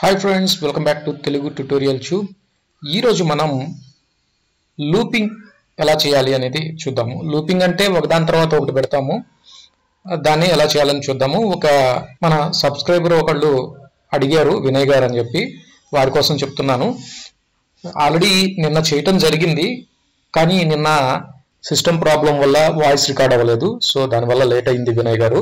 hi friends welcome back to Telugu tutorial tube ఈరోజు మనం looping ఎలా చేయాలి అనేది చూద్దాము లూపింగ్ అంటే ఒకదాని తర్వాత ఒకటి పెడతాము దాన్ని ఎలా చేయాలని చూద్దాము ఒక మన సబ్స్క్రైబర్ ఒకళ్ళు అడిగారు వినయ్ గారు అని చెప్పి వారి కోసం చెప్తున్నాను ఆల్రెడీ నిన్న చేయటం జరిగింది కానీ నిన్న సిస్టమ్ ప్రాబ్లం వల్ల వాయిస్ రికార్డ్ అవ్వలేదు సో దానివల్ల లేట్ అయింది వినయ్ గారు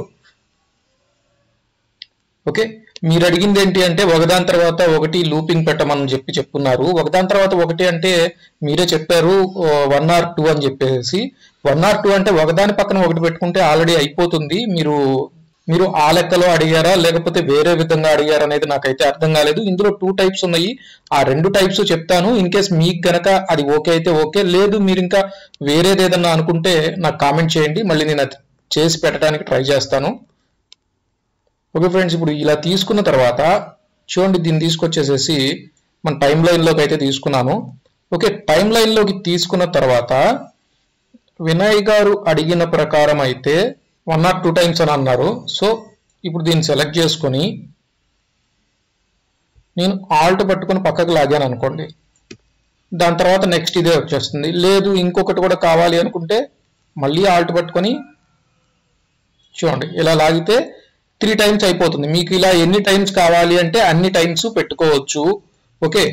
ఓకే మీరు అడిగింది ఏంటి అంటే ఒకదాని తర్వాత ఒకటి లూపింగ్ పెట్టమని చెప్పి చెప్తున్నారు ఒకదాని తర్వాత ఒకటి అంటే మీరే చెప్పారు వన్ ఆర్ టూ అని చెప్పేసి వన్ ఆర్ టూ అంటే ఒకదాని పక్కన ఒకటి పెట్టుకుంటే ఆల్రెడీ అయిపోతుంది మీరు మీరు ఆ లెక్కలో అడిగారా లేకపోతే వేరే విధంగా అడిగారా అనేది నాకైతే అర్థం కాలేదు ఇందులో టూ టైప్స్ ఉన్నాయి ఆ రెండు టైప్స్ చెప్తాను ఇన్ కేస్ మీకు గనక అది ఓకే అయితే ఓకే లేదు మీరు ఇంకా వేరేది ఏదన్నా అనుకుంటే నాకు కామెంట్ చేయండి మళ్ళీ నేను అది చేసి పెట్టడానికి ట్రై చేస్తాను ఓకే ఫ్రెండ్స్ ఇప్పుడు ఇలా తీసుకున్న తర్వాత చూడండి దీన్ని తీసుకొచ్చేసేసి మన టైం లైన్లోకి అయితే తీసుకున్నాను ఓకే టైం లైన్లోకి తీసుకున్న తర్వాత వినయ్ గారు అడిగిన ప్రకారం అయితే వన్ ఆర్ టూ టైమ్స్ అని అన్నారు సో ఇప్పుడు దీన్ని సెలెక్ట్ చేసుకొని నేను ఆల్ట్ పట్టుకొని పక్కకు లాగాను అనుకోండి దాని తర్వాత నెక్స్ట్ ఇదే వచ్చేస్తుంది లేదు ఇంకొకటి కూడా కావాలి అనుకుంటే మళ్ళీ ఆల్ట్ పట్టుకొని చూడండి ఇలా లాగితే త్రీ టైమ్స్ అయిపోతుంది మీకు ఇలా ఎన్ని టైమ్స్ కావాలి అంటే అన్ని టైమ్స్ పెట్టుకోవచ్చు ఓకే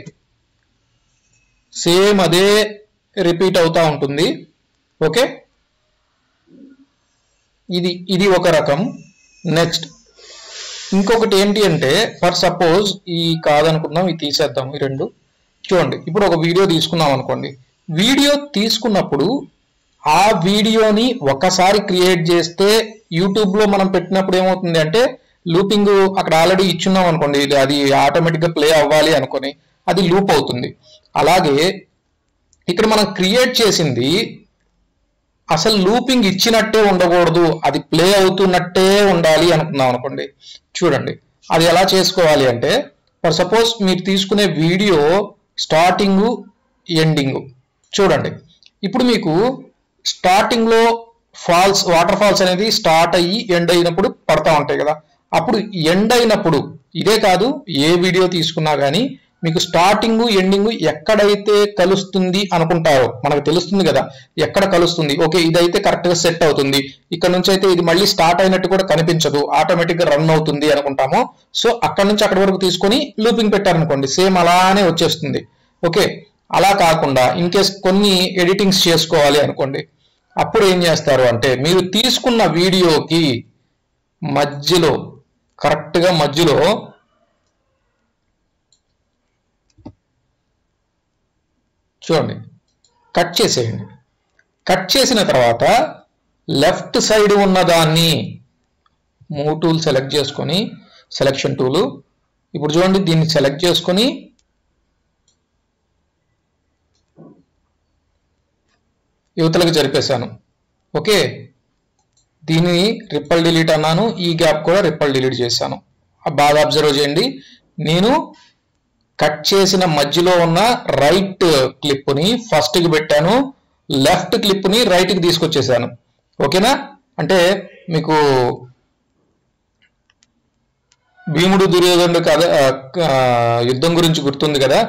సేమ్ అదే రిపీట్ అవుతా ఉంటుంది ఓకే ఇది ఇది ఒక రకం నెక్స్ట్ ఇంకొకటి ఏంటి అంటే ఫర్ సపోజ్ ఈ కాదనుకుందాం ఇది తీసేద్దాం ఈ రెండు చూడండి ఇప్పుడు ఒక వీడియో తీసుకున్నాం అనుకోండి వీడియో తీసుకున్నప్పుడు ఆ వీడియోని ఒకసారి క్రియేట్ చేస్తే యూట్యూబ్ లో మనం పెట్టినప్పుడు ఏమవుతుంది అంటే లూపింగ్ అక్కడ ఆల్రెడీ ఇచ్చున్నాం అనుకోండి ఇది అది ఆటోమేటిక్ గా ప్లే అవ్వాలి అనుకొని అది లూప్ అవుతుంది అలాగే ఇక్కడ మనం క్రియేట్ చేసింది అసలు లూపింగ్ ఇచ్చినట్టే ఉండకూడదు అది ప్లే అవుతున్నట్టే ఉండాలి అనుకున్నాం అనుకోండి చూడండి అది ఎలా చేసుకోవాలి అంటే ఫర్ సపోజ్ మీరు తీసుకునే వీడియో స్టార్టింగ్ ఎండింగ్ చూడండి ఇప్పుడు మీకు స్టార్టింగ్ లో ఫాల్స్ వాటర్ ఫాల్స్ అనేది స్టార్ట్ అయ్యి ఎండ్ అయినప్పుడు పడతా ఉంటాయి కదా అప్పుడు ఎండ్ అయినప్పుడు ఇదే కాదు ఏ వీడియో తీసుకున్నా కానీ మీకు స్టార్టింగ్ ఎండింగ్ ఎక్కడైతే కలుస్తుంది అనుకుంటారో మనకు తెలుస్తుంది కదా ఎక్కడ కలుస్తుంది ఓకే ఇదైతే కరెక్ట్ గా సెట్ అవుతుంది ఇక్కడ నుంచి అయితే ఇది మళ్ళీ స్టార్ట్ అయినట్టు కూడా కనిపించదు ఆటోమేటిక్ గా రన్ అవుతుంది అనుకుంటాము సో అక్కడ నుంచి అక్కడి వరకు తీసుకొని లూపింగ్ పెట్టారనుకోండి సేమ్ అలానే వచ్చేస్తుంది ఓకే అలా కాకుండా ఇన్ కేస్ కొన్ని ఎడిటింగ్స్ చేసుకోవాలి అనుకోండి అప్పుడు ఏం చేస్తారు అంటే మీరు తీసుకున్న వీడియోకి మధ్యలో కరెక్ట్గా మధ్యలో చూడండి కట్ చేసేయండి కట్ చేసిన తర్వాత లెఫ్ట్ సైడ్ ఉన్నదాన్ని మూవ్ టూల్ సెలెక్ట్ చేసుకొని సెలెక్షన్ టూలు ఇప్పుడు చూడండి దీన్ని సెలెక్ట్ చేసుకొని యువతలకు జరిపేశాను ఓకే దీన్ని రిప్పల్ డిలీట్ అన్నాను ఈ గ్యాప్ కూడా రిప్పల్ డిలీట్ చేశాను బాగా అబ్జర్వ్ చేయండి నేను కట్ చేసిన మధ్యలో ఉన్న రైట్ క్లిప్ని ఫస్ట్కి పెట్టాను లెఫ్ట్ క్లిప్ని రైట్కి తీసుకొచ్చేసాను ఓకేనా అంటే మీకు భీముడు దుర్యోధనుడు కథ యుద్ధం గురించి గుర్తుంది కదా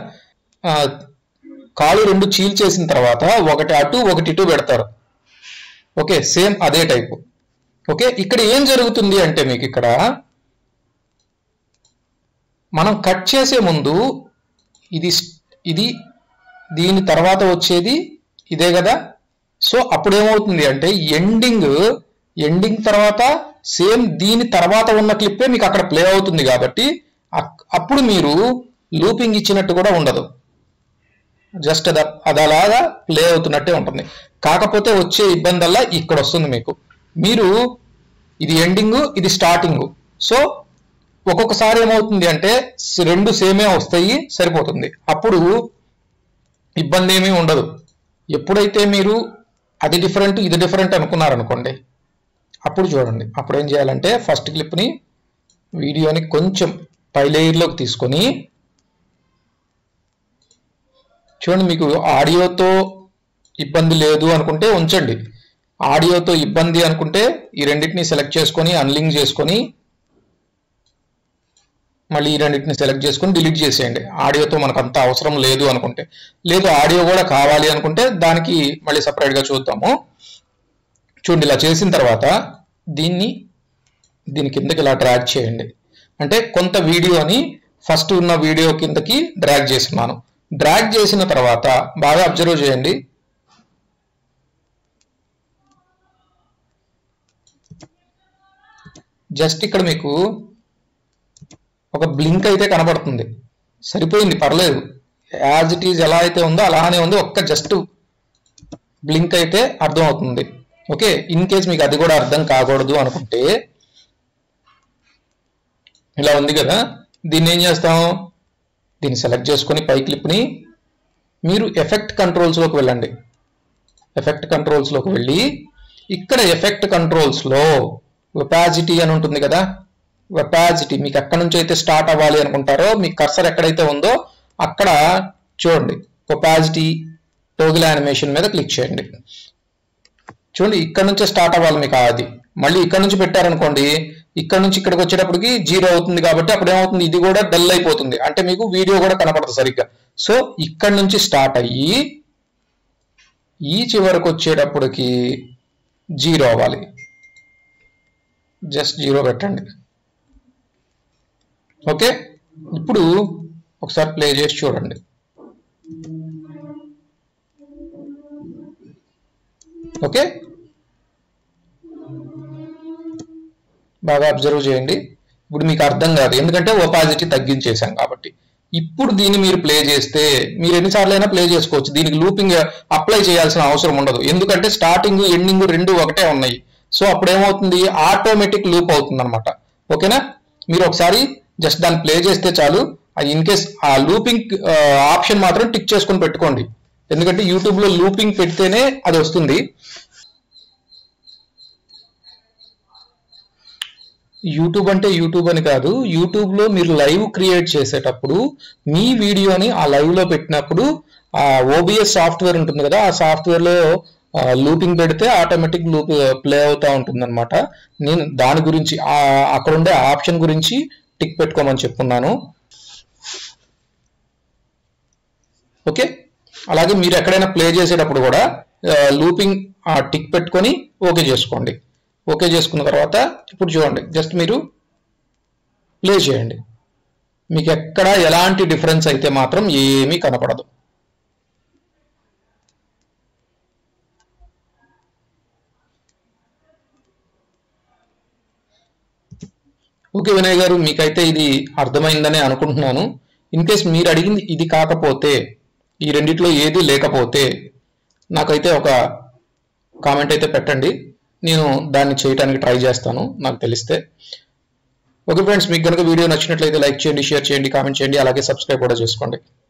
కాలు రెండు చీల్చేసిన తర్వాత ఒకటి అటు ఒకటి ఇటు పెడతారు ఓకే సేమ్ అదే టైపు ఓకే ఇక్కడ ఏం జరుగుతుంది అంటే మీకు ఇక్కడ మనం కట్ చేసే ముందు ఇది ఇది దీని తర్వాత వచ్చేది ఇదే కదా సో అప్పుడు ఏమవుతుంది అంటే ఎండింగ్ ఎండింగ్ తర్వాత సేమ్ దీని తర్వాత ఉన్న క్లిప్పే మీకు అక్కడ ప్లే అవుతుంది కాబట్టి అప్పుడు మీరు లూపింగ్ ఇచ్చినట్టు కూడా ఉండదు జస్ట్ అది అది అలాగా ప్లే అవుతున్నట్టే ఉంటుంది కాకపోతే వచ్చే ఇబ్బంది అలా ఇక్కడ వస్తుంది మీకు మీరు ఇది ఎండింగ్ ఇది స్టార్టింగ్ సో ఒక్కొక్కసారి ఏమవుతుంది అంటే రెండు సేమే వస్తాయి సరిపోతుంది అప్పుడు ఇబ్బంది ఏమీ ఉండదు ఎప్పుడైతే మీరు అది డిఫరెంట్ ఇది డిఫరెంట్ అనుకున్నారనుకోండి అప్పుడు చూడండి అప్పుడు ఏం చేయాలంటే ఫస్ట్ క్లిప్ని వీడియోని కొంచెం పై లేయర్లోకి తీసుకొని చూడండి మీకు ఆడియోతో ఇబ్బంది లేదు అనుకుంటే ఉంచండి ఆడియోతో ఇబ్బంది అనుకుంటే ఈ రెండింటిని సెలెక్ట్ చేసుకొని అన్లింక్ చేసుకొని మళ్ళీ ఈ రెండింటిని సెలెక్ట్ చేసుకొని డిలీట్ చేసేయండి ఆడియోతో మనకు అంత అవసరం లేదు అనుకుంటే లేదు ఆడియో కూడా కావాలి అనుకుంటే దానికి మళ్ళీ సపరేట్గా చూద్దాము చూడండి ఇలా చేసిన తర్వాత దీన్ని దీని కిందకి ఇలా డ్రాగ్ చేయండి అంటే కొంత వీడియోని ఫస్ట్ ఉన్న వీడియో కిందకి డ్రాగ్ చేస్తున్నాను డ్రాగ్ చేసిన తర్వాత బాగా అబ్జర్వ్ చేయండి జస్ట్ ఇక్కడ మీకు ఒక బ్లింక్ అయితే కనబడుతుంది సరిపోయింది పర్లేదు యాజ్ ఇట్ ఈజ్ ఎలా అయితే ఉందో అలానే ఉంది ఒక్క జస్ట్ బ్లింక్ అయితే అర్థం అవుతుంది ఓకే ఇన్ కేస్ మీకు అది కూడా అర్థం కాకూడదు అనుకుంటే ఇలా ఉంది కదా దీన్ని ఏం చేస్తాం దీన్ని సెలెక్ట్ చేసుకొని పై క్లిప్ని మీరు ఎఫెక్ట్ కంట్రోల్స్లోకి వెళ్ళండి ఎఫెక్ట్ కంట్రోల్స్లోకి వెళ్ళి ఇక్కడ ఎఫెక్ట్ కంట్రోల్స్లో వెపాజిటీ అని ఉంటుంది కదా వెపాజిటీ మీకు ఎక్కడి నుంచి అయితే స్టార్ట్ అవ్వాలి అనుకుంటారో మీ కర్సర్ ఎక్కడైతే ఉందో అక్కడ చూడండి ఒపాజిటీ టోగిల్ యానిమేషన్ మీద క్లిక్ చేయండి చూడండి ఇక్కడ నుంచే స్టార్ట్ అవ్వాలి మీకు అది మళ్ళీ ఇక్కడ నుంచి పెట్టారనుకోండి ఇక్కడ నుంచి ఇక్కడికి వచ్చేటప్పటికి జీరో అవుతుంది కాబట్టి అప్పుడు ఏమవుతుంది ఇది కూడా డల్ అయిపోతుంది అంటే మీకు వీడియో కూడా కనపడదు సరిగ్గా సో ఇక్కడ నుంచి స్టార్ట్ అయ్యి ఈ చివరకు వచ్చేటప్పటికి జీరో అవ్వాలి జస్ట్ జీరో పెట్టండి ఓకే ఇప్పుడు ఒకసారి ప్లే చేసి చూడండి ఓకే బాగా అబ్జర్వ్ చేయండి ఇప్పుడు మీకు అర్థం కాదు ఎందుకంటే ఓపాజిటీ తగ్గించేశాం కాబట్టి ఇప్పుడు దీన్ని మీరు ప్లే చేస్తే మీరు ఎన్నిసార్లు అయినా ప్లే చేసుకోవచ్చు దీనికి లూపింగ్ అప్లై చేయాల్సిన అవసరం ఉండదు ఎందుకంటే స్టార్టింగ్ ఎండింగ్ రెండు ఒకటే ఉన్నాయి సో అప్పుడు ఏమవుతుంది ఆటోమేటిక్ లూప్ అవుతుంది అనమాట ఓకేనా మీరు ఒకసారి జస్ట్ దాన్ని ప్లే చేస్తే చాలు ఇన్ కేస్ ఆ లూపింగ్ ఆప్షన్ మాత్రం టిక్ చేసుకొని పెట్టుకోండి ఎందుకంటే యూట్యూబ్ లో లూపింగ్ పెడితేనే అది వస్తుంది యూట్యూబ్ అంటే యూట్యూబ్ అని కాదు యూట్యూబ్ లో మీరు లైవ్ క్రియేట్ చేసేటప్పుడు మీ వీడియోని ఆ లైవ్ లో పెట్టినప్పుడు ఆ ఓబిఎస్ సాఫ్ట్వేర్ ఉంటుంది కదా ఆ సాఫ్ట్వేర్ లో లూపింగ్ పెడితే ఆటోమేటిక్ లూప్ ప్లే అవుతా ఉంటుంది అనమాట నేను దాని గురించి ఆ అక్కడ ఉండే ఆప్షన్ గురించి టిక్ పెట్టుకోమని చెప్పుకున్నాను ఓకే అలాగే మీరు ఎక్కడైనా ప్లే చేసేటప్పుడు కూడా లూపింగ్ టిక్ పెట్టుకొని ఓకే చేసుకోండి ఓకే చేసుకున్న తర్వాత ఇప్పుడు చూడండి జస్ట్ మీరు ప్లే చేయండి మీకు ఎక్కడ ఎలాంటి డిఫరెన్స్ అయితే మాత్రం ఏమీ కనపడదు ఓకే వినయ్ గారు మీకైతే ఇది అర్థమైందని అనుకుంటున్నాను ఇన్ కేస్ మీరు అడిగింది ఇది కాకపోతే ఈ రెండిట్లో ఏది లేకపోతే నాకైతే ఒక కామెంట్ అయితే పెట్టండి నేను దాన్ని చేయడానికి ట్రై చేస్తాను నాకు తెలిస్తే ఓకే ఫ్రెండ్స్ మీకు కనుక వీడియో నచ్చినట్లయితే లైక్ చేయండి షేర్ చేయండి కామెంట్ చేయండి అలాగే సబ్స్క్రైబ్ కూడా చేసుకోండి